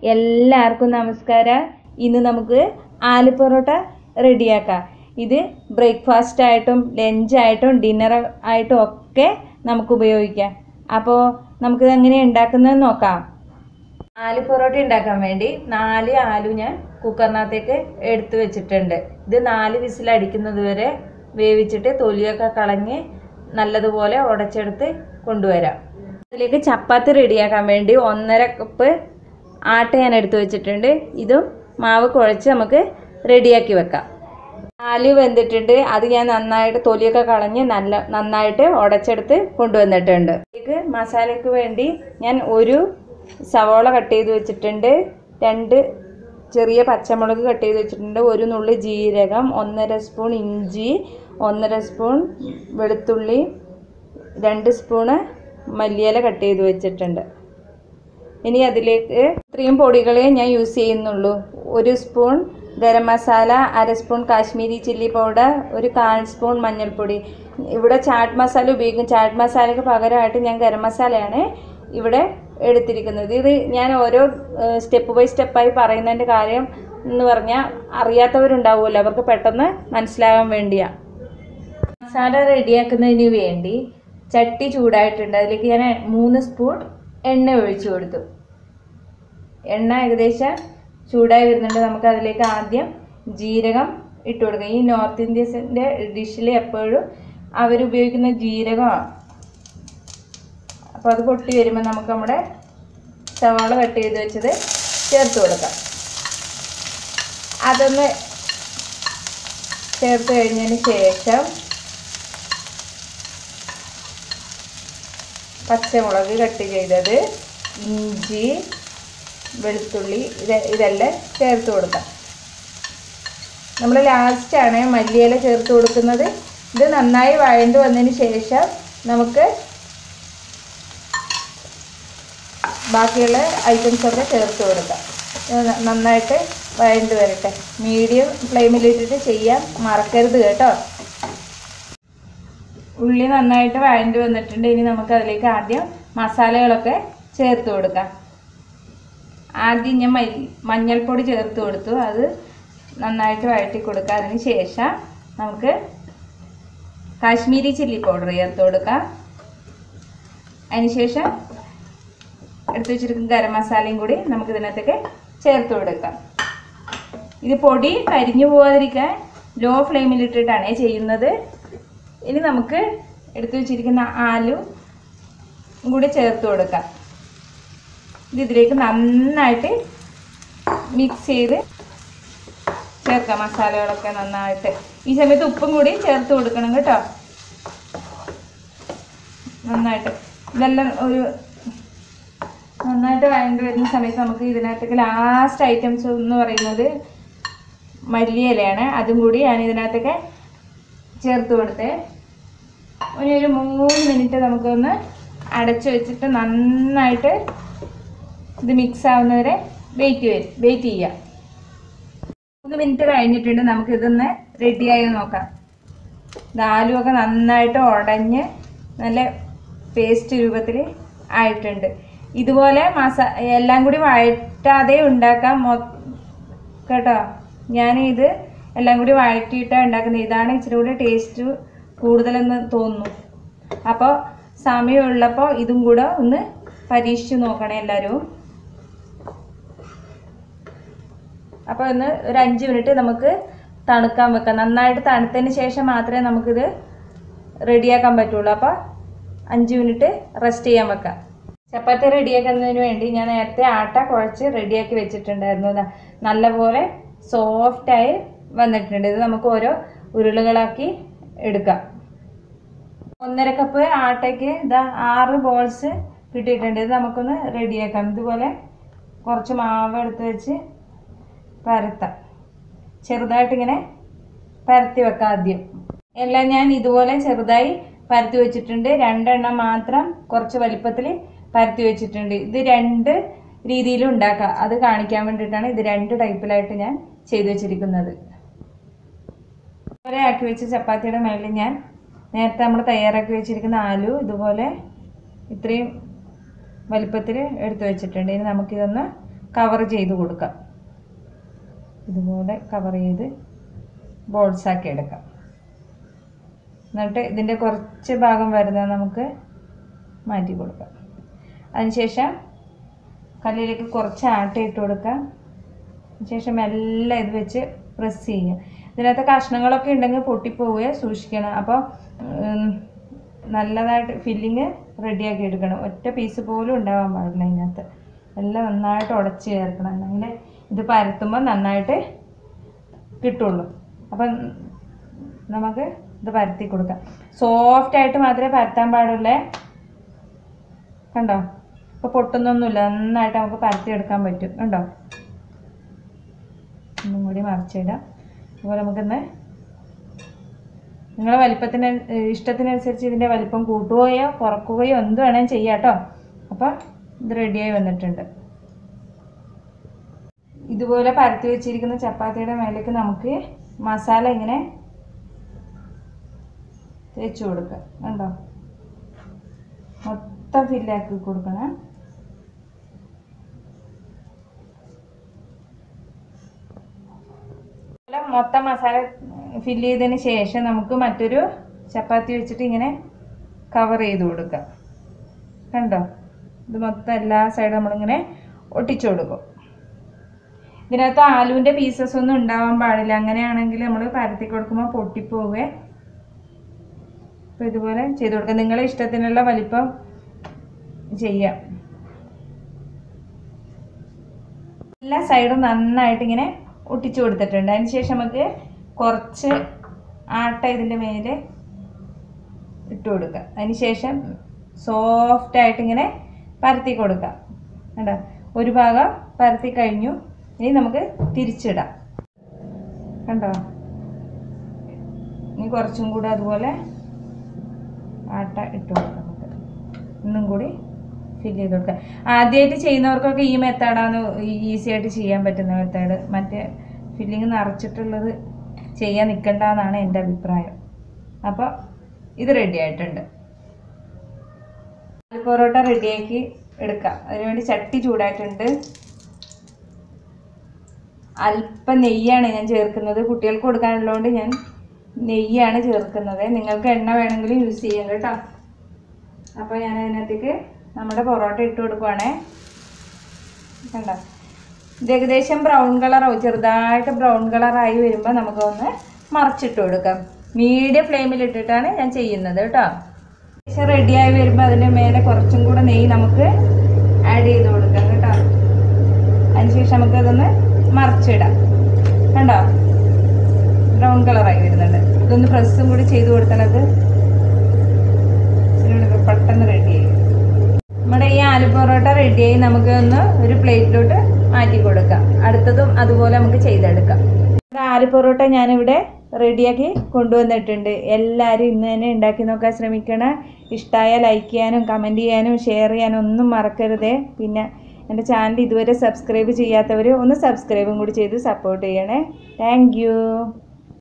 എല്ലാവർക്കും നമസ്കാരം ഇന്ന് നമുക്ക് ആലു പൊറോട്ട റെഡിയാക്കാം ഇത് ബ്രേക്ക്ഫാസ്റ്റ് ആയിട്ടും ലഞ്ചായിട്ടും ഡിന്നർ ആയിട്ടും ഒക്കെ നമുക്ക് ഉപയോഗിക്കാം അപ്പോൾ നമുക്കിത് എങ്ങനെ ഉണ്ടാക്കുന്നത് നോക്കാം ആലു പൊറോട്ട ഉണ്ടാക്കാൻ വേണ്ടി നാല് ആലു ഞാൻ കുക്കറിനകത്തേക്ക് എടുത്തു വെച്ചിട്ടുണ്ട് ഇത് നാല് വിസിൽ അടിക്കുന്നത് വരെ വേവിച്ചിട്ട് തൊലിയൊക്കെ കളഞ്ഞ് നല്ലതുപോലെ ഉടച്ചെടുത്ത് കൊണ്ടുവരാം അതിലേക്ക് ചപ്പാത്തി റെഡിയാക്കാൻ വേണ്ടി ഒന്നര കപ്പ് ആട്ട ഞാൻ എടുത്തു വെച്ചിട്ടുണ്ട് ഇതും മാവ് കുഴച്ച് നമുക്ക് റെഡിയാക്കി വെക്കാം ആലു വെന്തിട്ടുണ്ട് അത് ഞാൻ നന്നായിട്ട് തൊലിയൊക്കെ കളഞ്ഞ് നല്ല നന്നായിട്ട് ഉടച്ചെടുത്ത് കൊണ്ടുവന്നിട്ടുണ്ട് ഇതിലേക്ക് മസാലയ്ക്ക് വേണ്ടി ഞാൻ ഒരു സവോള കട്ട് ചെയ്ത് വെച്ചിട്ടുണ്ട് രണ്ട് ചെറിയ പച്ചമുളക് കട്ട് ചെയ്ത് വെച്ചിട്ടുണ്ട് ഒരു നുള്ളി ജീരകം ഒന്നര സ്പൂൺ ഇഞ്ചി ഒന്നര സ്പൂൺ വെളുത്തുള്ളി രണ്ട് സ്പൂണ് മല്ലിയില കട്ട് ചെയ്ത് വെച്ചിട്ടുണ്ട് ഇനി അതിലേക്ക് ഇത്രയും പൊടികളെ ഞാൻ യൂസ് ചെയ്യുന്നുള്ളൂ ഒരു സ്പൂൺ ഗരം മസാല അര സ്പൂൺ കാശ്മീരി ചില്ലി പൗഡർ ഒരു കാൽ സ്പൂൺ മഞ്ഞൾപ്പൊടി ഇവിടെ ചാട്ട് മസാല ഉപയോഗിക്കും ചാട്ട് മസാലയ്ക്ക് പകരമായിട്ട് ഞാൻ ഗരം മസാലയാണ് ഇവിടെ എടുത്തിരിക്കുന്നത് ഇത് ഞാൻ ഓരോ സ്റ്റെപ്പ് ബൈ സ്റ്റെപ്പായി പറയുന്നതിൻ്റെ കാര്യം എന്ന് പറഞ്ഞാൽ അറിയാത്തവരുണ്ടാവുമല്ലോ അവർക്ക് പെട്ടെന്ന് മനസ്സിലാകാൻ വേണ്ടിയാണ് മസാല റെഡിയാക്കുന്നതിന് വേണ്ടി ചട്ടി ചൂടായിട്ടുണ്ട് അതിലേക്ക് ഞാൻ മൂന്ന് സ്പൂൺ എണ്ണ ഒഴിച്ചു കൊടുത്തു എണ്ണ ഏകദേശം ചൂടായി വരുന്നുണ്ട് നമുക്ക് അതിലേക്ക് ആദ്യം ജീരകം ഇട്ട് കൊടുക്കാം ഈ നോർത്ത് ഇന്ത്യൻസിൻ്റെ ഡിഷിൽ എപ്പോഴും അവരുപയോഗിക്കുന്ന ജീരകമാണ് അപ്പോൾ അത് പൊട്ടി വരുമ്പോൾ നമുക്ക് നമ്മുടെ സവാള കട്ട് ചെയ്ത് വെച്ചത് ചേർത്ത് കൊടുക്കാം അതൊന്ന് ചേർത്ത് കഴിഞ്ഞതിന് ശേഷം പച്ചമുളക് കട്ട് ചെയ്തത് ഇഞ്ചി വെളുത്തുള്ളി ഇത് ഇതെല്ലാം ചേർത്ത് കൊടുക്കാം നമ്മൾ ലാസ്റ്റാണ് മല്ലിയില ചേർത്ത് കൊടുക്കുന്നത് ഇത് നന്നായി വഴണ്ട് വന്നതിന് ശേഷം നമുക്ക് ബാക്കിയുള്ള ഐറ്റംസൊക്കെ ചേർത്ത് കൊടുക്കാം ഇത് നന്നായിട്ട് വഴണ്ട് വരട്ടെ മീഡിയം ഫ്ലെയിമിലിട്ടിട്ട് ചെയ്യാൻ മറക്കരുത് കേട്ടോ ഉള്ളി നന്നായിട്ട് വഴണ്ട് വന്നിട്ടുണ്ട് ഇനി നമുക്ക് അതിലേക്ക് ആദ്യം മസാലകളൊക്കെ ചേർത്ത് കൊടുക്കാം ആദ്യം ഞാൻ മഞ്ഞൾപ്പൊടി ചേർത്ത് കൊടുത്തു അത് നന്നായിട്ട് വഴറ്റി കൊടുക്കുക അതിന് ശേഷം നമുക്ക് കാശ്മീരി ചില്ലി പൗഡർ ചേർത്ത് കൊടുക്കാം അതിനുശേഷം എടുത്ത് വെച്ചിരിക്കുന്ന ഗരം മസാലയും കൂടി നമുക്ക് ഇതിനകത്തേക്ക് ചേർത്ത് കൊടുക്കാം ഇത് പൊടി കരിഞ്ഞു പോകാതിരിക്കാൻ ലോ ഫ്ലെയിമിലിട്ടിട്ടാണ് ചെയ്യുന്നത് ഇനി നമുക്ക് എടുത്തു വെച്ചിരിക്കുന്ന ആലു കൂടി ചേർത്ത് കൊടുക്കാം ഇത് ഇതിലേക്ക് നന്നായിട്ട് മിക്സ് ചെയ്ത് ചേർക്കാം മസാലകളൊക്കെ നന്നായിട്ട് ഈ സമയത്ത് ഉപ്പും കൂടി ചേർത്ത് കൊടുക്കണം കേട്ടോ നന്നായിട്ട് ഇതെല്ലാം ഒരു നന്നായിട്ട് വഴണ്ട് വരുന്ന സമയത്ത് നമുക്ക് ഇതിനകത്തേക്ക് ലാസ്റ്റ് ഐറ്റംസ് എന്ന് പറയുന്നത് മല്ലിയിലയാണ് അതും കൂടി ഞാൻ ഇതിനകത്തേക്ക് ചേർത്ത് കൊടുത്തേ ഇനി ഒരു മൂന്ന് മിനിറ്റ് നമുക്കൊന്ന് അടച്ചു വെച്ചിട്ട് നന്നായിട്ട് ഇത് മിക്സ് ആവുന്നവരെ വെയിറ്റ് വെയിറ്റ് ചെയ്യാം മൂന്ന് മിനിറ്റ് കഴിഞ്ഞിട്ടുണ്ട് നമുക്ക് ഇതൊന്ന് റെഡിയായി നോക്കാം ദാലുമൊക്കെ നന്നായിട്ട് ഉടഞ്ഞ് നല്ല പേസ്റ്റ് രൂപത്തിൽ ആയിട്ടുണ്ട് ഇതുപോലെ മസാ എല്ലാം കൂടി വഴറ്റാതെ ഉണ്ടാക്കാം മൊ കേട്ടോ ഞാൻ ഇത് എല്ലാം കൂടി വഴറ്റിയിട്ടാണ് ഉണ്ടാക്കുന്നത് ഇതാണ് ഇച്ചിരി കൂടി ടേസ്റ്റ് കൂടുതലെന്ന് തോന്നുന്നു അപ്പോൾ സമയമുള്ളപ്പോൾ ഇതും കൂടെ ഒന്ന് പരീക്ഷിച്ച് നോക്കണേ എല്ലാവരും അപ്പോൾ ഒന്ന് ഒരു അഞ്ച് മിനിറ്റ് നമുക്ക് തണുക്കാൻ വെക്കാം നന്നായിട്ട് തണുത്തതിന് ശേഷം മാത്രമേ നമുക്കിത് റെഡിയാക്കാൻ പറ്റുള്ളൂ അപ്പോൾ അഞ്ച് മിനിറ്റ് റെസ്റ്റ് ചെയ്യാൻ വെക്കാം ചപ്പാത്തി റെഡിയാക്കുന്നതിന് വേണ്ടി ഞാൻ നേരത്തെ ആട്ട കുഴച്ച് റെഡിയാക്കി വെച്ചിട്ടുണ്ടായിരുന്നു നല്ലപോലെ സോഫ്റ്റായി വന്നിട്ടുണ്ട് ഇത് നമുക്ക് ഓരോ ഉരുളകളാക്കി എടുക്കാം ഒന്നര കപ്പ് ആട്ടയ്ക്ക് ഇതാ ആറ് ബോൾസ് കിട്ടിയിട്ടുണ്ട് ഇത് നമുക്കൊന്ന് റെഡിയാക്കാം ഇതുപോലെ കുറച്ച് മാവ് എടുത്ത് വെച്ച് പരത്താം ചെറുതായിട്ടിങ്ങനെ പരത്തി വെക്കാം ആദ്യം എല്ലാം ഞാൻ ഇതുപോലെ ചെറുതായി പരത്തി വെച്ചിട്ടുണ്ട് രണ്ടെണ്ണം മാത്രം കുറച്ച് വലിപ്പത്തിൽ പരത്തി വെച്ചിട്ടുണ്ട് ഇത് രണ്ട് രീതിയിലും ഉണ്ടാക്കാം അത് കാണിക്കാൻ വേണ്ടിയിട്ടാണ് ഇത് രണ്ട് ടൈപ്പിലായിട്ട് ഞാൻ ചെയ്തു വെച്ചിരിക്കുന്നത് ഇതുപോലെ ആക്കി വെച്ച ചപ്പാത്തിയുടെ മേളിൽ ഞാൻ നേരത്തെ നമ്മൾ തയ്യാറാക്കി വെച്ചിരിക്കുന്ന ആലു ഇതുപോലെ ഇത്രയും വലിപ്പത്തിൽ എടുത്തു വെച്ചിട്ടുണ്ട് ഇനി നമുക്കിതൊന്ന് കവർ ചെയ്ത് കൊടുക്കാം ഇതുപോലെ കവർ ചെയ്ത് ബോൾസാക്കി എടുക്കാം എന്നിട്ട് ഇതിൻ്റെ കുറച്ച് ഭാഗം വരുന്നത് നമുക്ക് മാറ്റി കൊടുക്കാം അതിനുശേഷം കല്ലിലേക്ക് കുറച്ച് ആട്ട ഇട്ട് കൊടുക്കാം അതിനുശേഷം എല്ലാം ഇത് വെച്ച് പ്രസ് ചെയ്യുക ഇതിനകത്ത് കഷ്ണങ്ങളൊക്കെ ഉണ്ടെങ്കിൽ പൊട്ടിപ്പോവുകയെ സൂക്ഷിക്കണം അപ്പോൾ ഉം, നല്ലതായിട്ട് ഫില്ലിങ് റെഡിയാക്കി എടുക്കണം ഒറ്റ പീസ് പോലും ഉണ്ടാവാൻ പാടില്ല അതിനകത്ത് എല്ലാം നന്നായിട്ട് ഉടച്ച് ചേർക്കണം അല്ലെങ്കിൽ ഇത് പരത്തുമ്പോൾ നന്നായിട്ട് കിട്ടുള്ളൂ അപ്പം നമുക്ക് ഇത് പരത്തി കൊടുക്കാം സോഫ്റ്റ് ആയിട്ട് മാത്രമേ പരത്താൻ പാടുള്ളേ കണ്ടോ ഇപ്പോൾ പൊട്ടുന്നൊന്നുമില്ല നന്നായിട്ട് നമുക്ക് പരത്തി എടുക്കാൻ പറ്റും കണ്ടോ ഒന്നും കൂടി മറിച്ചിടാം അതുപോലെ നമുക്കിന്ന് നിങ്ങളെ വലിപ്പത്തിന് ഇഷ്ടത്തിനനുസരിച്ച് ഇതിൻ്റെ വലിപ്പം കൂട്ടുകയോ കുറക്കുകയോ എന്ത് വേണേലും ചെയ്യാം കേട്ടോ അപ്പോൾ ഇത് റെഡിയായി വന്നിട്ടുണ്ട് ഇതുപോലെ പരത്തി വെച്ചിരിക്കുന്ന ചപ്പാത്തിയുടെ മേലേക്ക് നമുക്ക് മസാല ഇങ്ങനെ തേച്ച് കൊടുക്കുക കണ്ടോ മൊത്തം ഫില്ലാക്കി കൊടുക്കണം ഇതുപോലെ മൊത്തം മസാല ഫില്ല് ചെയ്തതിന് ശേഷം നമുക്ക് മറ്റൊരു ചപ്പാത്തി വെച്ചിട്ട് ഇങ്ങനെ കവർ ചെയ്ത് കൊടുക്കാം കണ്ടോ ഇത് മൊത്തം എല്ലാ സൈഡും നമ്മളിങ്ങനെ ഒട്ടിച്ചു കൊടുക്കും ഇതിനകത്ത് ആലുവിൻ്റെ പീസസ് ഒന്നും ഉണ്ടാവാൻ പാടില്ല അങ്ങനെയാണെങ്കിൽ നമ്മൾ പരത്തി കൊടുക്കുമ്പോൾ പൊട്ടിപ്പോവേ അപ്പോൾ ഇതുപോലെ ചെയ്ത് കൊടുക്കാം നിങ്ങളെ ഇഷ്ടത്തിനുള്ള വലിപ്പം ചെയ്യാം എല്ലാ സൈഡും നന്നായിട്ട് ഇങ്ങനെ ഒട്ടിച്ചു കൊടുത്തിട്ടുണ്ട് അതിന് ശേഷം നമുക്ക് കുറച്ച് ആട്ട ഇതിൻ്റെ മേലെ ഇട്ട് കൊടുക്കുക അതിന് ശേഷം സോഫ്റ്റ് ആയിട്ട് ഇങ്ങനെ പരത്തി കൊടുക്കാം കണ്ടോ ഒരു ഭാഗം പരത്തി കഴിഞ്ഞു ഇനി നമുക്ക് തിരിച്ചിടാം കണ്ടോ ഇനി കുറച്ചും കൂടെ അതുപോലെ ആട്ട ഇട്ട് കൊടുക്കാം നമുക്ക് ഒന്നും കൂടി ഫില്ല് ചെയ്ത് കൊടുക്കാം ആദ്യമായിട്ട് ചെയ്യുന്നവർക്കൊക്കെ ഈ മെത്തേഡാണ് ഈസി ആയിട്ട് ചെയ്യാൻ പറ്റുന്ന മെത്തേഡ് മറ്റേ ഫില്ലിങ് നിറച്ചിട്ടുള്ളത് ചെയ്യാൻ നിൽക്കണ്ടെന്നാണ് എൻ്റെ അഭിപ്രായം അപ്പോൾ ഇത് റെഡി ആയിട്ടുണ്ട് ആലു പൊറോട്ട റെഡിയാക്കി എടുക്കാം അതിനുവേണ്ടി ചട്ടി ചൂടായിട്ടുണ്ട് അല്പം നെയ്യാണ് ഞാൻ ചേർക്കുന്നത് കുട്ടികൾക്ക് കൊടുക്കാനുള്ളതുകൊണ്ട് ഞാൻ നെയ്യാണ് ചേർക്കുന്നത് നിങ്ങൾക്ക് എണ്ണ വേണമെങ്കിൽ യൂസ് ചെയ്യാം കേട്ടോ അപ്പോൾ ഞാൻ അതിനകത്തേക്ക് നമ്മുടെ പൊറോട്ട ഇട്ട് കൊടുക്കുവാണേ കണ്ട ഇത് ഏകദേശം ബ്രൗൺ കളറാവും ചെറുതായിട്ട് ബ്രൗൺ കളറായി വരുമ്പോൾ നമുക്കൊന്ന് മറിച്ചിട്ട് കൊടുക്കാം മീഡിയം ഫ്ലെയിമിൽ ഇട്ടിട്ടാണ് ഞാൻ ചെയ്യുന്നത് കേട്ടോ ഏകദേശം റെഡിയായി വരുമ്പോൾ അതിൻ്റെ മേലെ കുറച്ചും കൂടെ നെയ്യ് നമുക്ക് ആഡ് ചെയ്ത് കൊടുക്കാം കേട്ടോ അതിനുശേഷം നമുക്ക് അതൊന്ന് മറിച്ചിടാം കണ്ടോ ബ്രൗൺ കളറായി വരുന്നുണ്ട് ഇതൊന്ന് പ്രസ്സും കൂടി ചെയ്ത് കൊടുത്താൽ അത് ഇച്ചിരി പെട്ടെന്ന് റെഡിയായി നമ്മുടെ ഈ ആലു പൊറോട്ട റെഡിയായി നമുക്ക് ഒന്ന് ഒരു പ്ലേറ്റിലോട്ട് മാറ്റി കൊടുക്കാം അടുത്തതും അതുപോലെ നമുക്ക് ചെയ്തെടുക്കാം നമ്മുടെ ആലു പൊറോട്ട ഞാനിവിടെ റെഡിയാക്കി കൊണ്ടുവന്നിട്ടുണ്ട് എല്ലാവരും ഇന്ന് തന്നെ ഉണ്ടാക്കി നോക്കാൻ ശ്രമിക്കണം ഇഷ്ടമായ ലൈക്ക് ചെയ്യാനും കമൻറ്റ് ചെയ്യാനും ഷെയർ ചെയ്യാനും ഒന്നും മറക്കരുതേ പിന്നെ എൻ്റെ ചാനൽ ഇതുവരെ സബ്സ്ക്രൈബ് ചെയ്യാത്തവർ ഒന്ന് സബ്സ്ക്രൈബും കൂടി ചെയ്ത് സപ്പോർട്ട് ചെയ്യണേ താങ്ക്